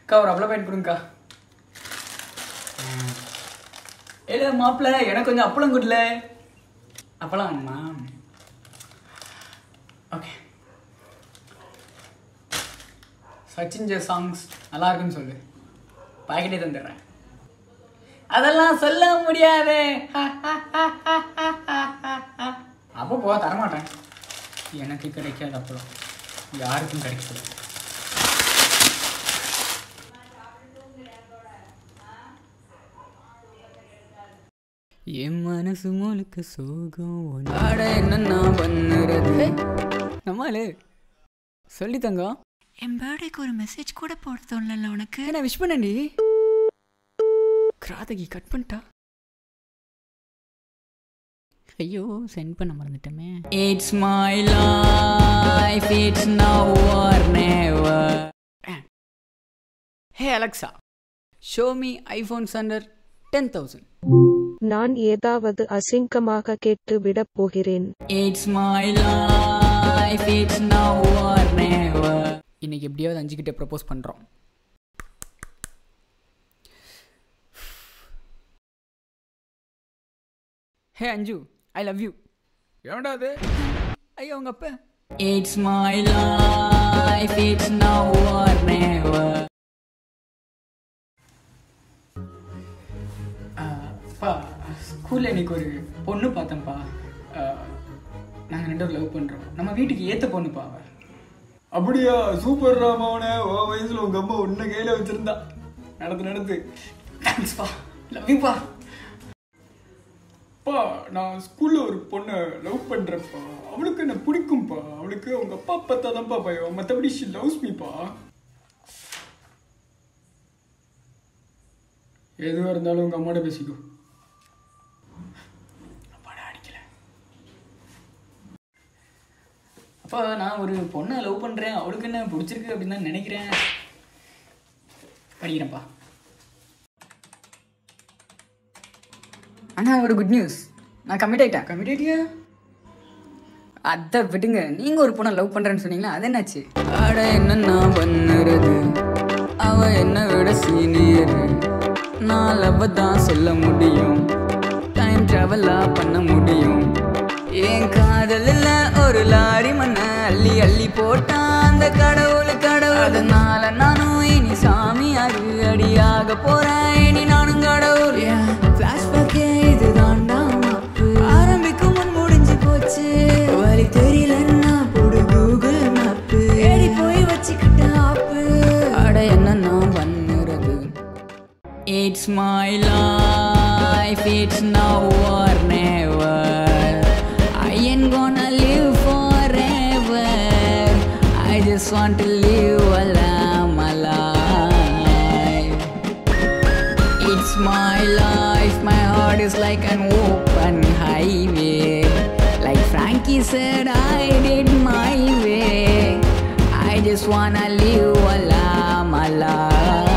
அக்கா ஒரு அப்பளம் பேண்ட் கொடுங்கக்கா இல்லை மாப்பிள்ள எனக்கு கொஞ்சம் அப்பளம் கொடுல அப்பளம் வேணுமா ஓகே சச்சின் ஜே சாங்ஸ் நல்லா இருக்குன்னு சொல்லு பாக்கெட்டே தந்துடுறேன் அதெல்லாம் சொல்ல முடியாது அப்போ போ தரமாட்டேன் எனக்கு கிடைக்காது அப்பளம் யாருக்கும் கிடைக்காது என் மனசு முழுக்க சோகம் ஆட என்ன பண்ணுறது நம்மளு சொல்லி தங்கம் என் பர்த்டேக்கு ஒரு மெசேஜ் கூட போட தோணல உனக்கு நான் விஷ் பண்ணேன்டி கிராதகி கட் பண்ணிட்டா ஐயோ சென்ட் பண்ண மறந்துட்டோமே it's my life it's now or never hey Alexa show me iPhones under ten thousand நான் ஏதாவது அசிங்கமாக கேட்டு விடப் போகிறேன் it's my life it's now or never இன்னைக்கு எப்படியாவது அஞ்சு கிட்ட ப்ரப்போஸ் பண்ணுறோம் ஹே அஞ்சு ஐ லவ் யூ ஏன்டா அது ஐயோ உங்க அப்பா it's my life it's now or never அப்பா ஸ்கூலில் இன்னைக்கு ஒரு பொண்ணு பார்த்தேன்ப்பா நாங்கள் ரெண்டு லவ் பண்ணுறோம் நம்ம வீட்டுக்கு ஏற்ற பொண்ணுப்பா அவ அப்படியா சூப்பர் ராமாவனே ஓ வயசில் உங்கள் அம்மா ஒன்றை கையில் வச்சுருந்தா நடந்து நடந்து தேங்க்ஸ்ப்பா லவ் யூப்பா அப்பா நான் ஸ்கூலில் ஒரு பொண்ணை லவ் பண்ணுறப்பா அவளுக்கு என்ன பிடிக்கும்ப்பா அவளுக்கு அவங்க அப்பா பார்த்தா தான்ப்பா பயம் மற்றபடி ஷி லவ்ஸ் மீப்பா எதுவாக இருந்தாலும் உங்கள் அம்மாட்ட பேசிக்கோ அப்பாடா அடிக்கல அப்பா நான் ஒரு பொண்ணை லவ் பண்ணுறேன் அவளுக்கு என்ன பிடிச்சிருக்கு அப்படின்னு தான் நினைக்கிறேன் படிக்கிறேன்ப்பா அண்ணா ஒரு குட் நியூஸ் நான் கமிட் ஆகிட்டேன் கமிட் ஆகிட்டியா அதை விடுங்க நீங்கள் ஒரு பொண்ணை லவ் பண்ணுறேன்னு சொன்னீங்களா அது என்னாச்சு அட என்ன நான் பண்ணுறது அவ என்னை விட சீனியர் நான் லவ் தான் சொல்ல முடியும் டைம் ட்ராவலாக பண்ண முடியும் என் காதலில் ஒரு லாரி மண்ண அள்ளி அள்ளி போட்டான் அந்த கடவுள் கடவுள் அதனால நானும் இனி சாமியாரு அடியாக போறேன் இனி நானும் கடவுள் ஃப்ளாஷ்பேக்கே இதுதான்டா மாப்பு ஆரம்பிக்கும் முன் முடிஞ்சு போச்சு வழி தெரியலன்னா போடு கூகுள் மேப்பு ஏறி போய் வச்சுக்கிட்ட ஆப்பு அட என்ன நான் பண்ணுறது it's my life it's now or never I ain't gonna live forever I just want to live while I'm alive It's my life, my heart is like an open highway. Like Frankie said, I did my way. I just wanna live while I'm alive.